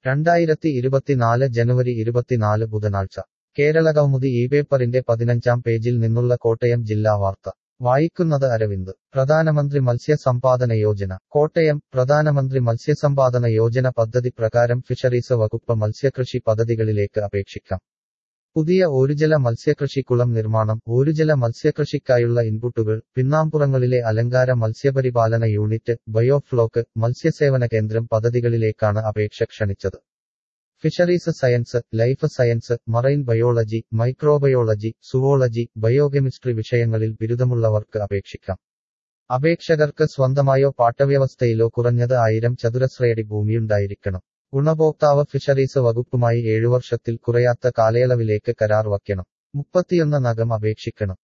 രണ്ടായിരത്തി ഇരുപത്തിനാല് ജനുവരി ഇരുപത്തിനാല് ബുധനാഴ്ച കേരള കൗമുദി ഈ പേപ്പറിന്റെ പതിനഞ്ചാം പേജിൽ നിന്നുള്ള കോട്ടയം ജില്ലാ വാർത്ത വായിക്കുന്നത് അരവിന്ദ് പ്രധാനമന്ത്രി മത്സ്യസമ്പാദന യോജന കോട്ടയം പ്രധാനമന്ത്രി മത്സ്യസമ്പാദന യോജന പദ്ധതി പ്രകാരം ഫിഷറീസ് വകുപ്പ് മത്സ്യകൃഷി പദ്ധതികളിലേക്ക് അപേക്ഷിക്കാം പുതിയ ഓരുജല മത്സ്യകൃഷിക്കുളം നിർമ്മാണം ഓരുജല മത്സ്യകൃഷിക്കായുള്ള ഇൻപുട്ടുകൾ പിന്നാമ്പുറങ്ങളിലെ അലങ്കാര മത്സ്യപരിപാലന യൂണിറ്റ് ബയോഫ്ലോക്ക് മത്സ്യസേവന കേന്ദ്രം പദ്ധതികളിലേക്കാണ് അപേക്ഷ ക്ഷണിച്ചത് fisheries science life science marine biology microbiology zoology biochemistry വിഷയങ്ങളിൽ ബിരുദമുള്ളവർക്ക് അപേക്ഷിക്കാം അപേക്ഷകർക്ക് സ്വന്തമായോ പാട്ടവ്യവസ്ഥയിലോ കുറഞ്ഞത് ആയിരം ചതുരശ്രയടി ഭൂമിയുണ്ടായിരിക്കണം ഗുണഭോക്താവ് ഫിഷറീസ് വകുപ്പുമായി ഏഴു വർഷത്തിൽ കുറയാത്ത കാലയളവിലേക്ക് കരാർ വയ്ക്കണം മുപ്പത്തിയൊന്ന് നഗം അപേക്ഷിക്കണം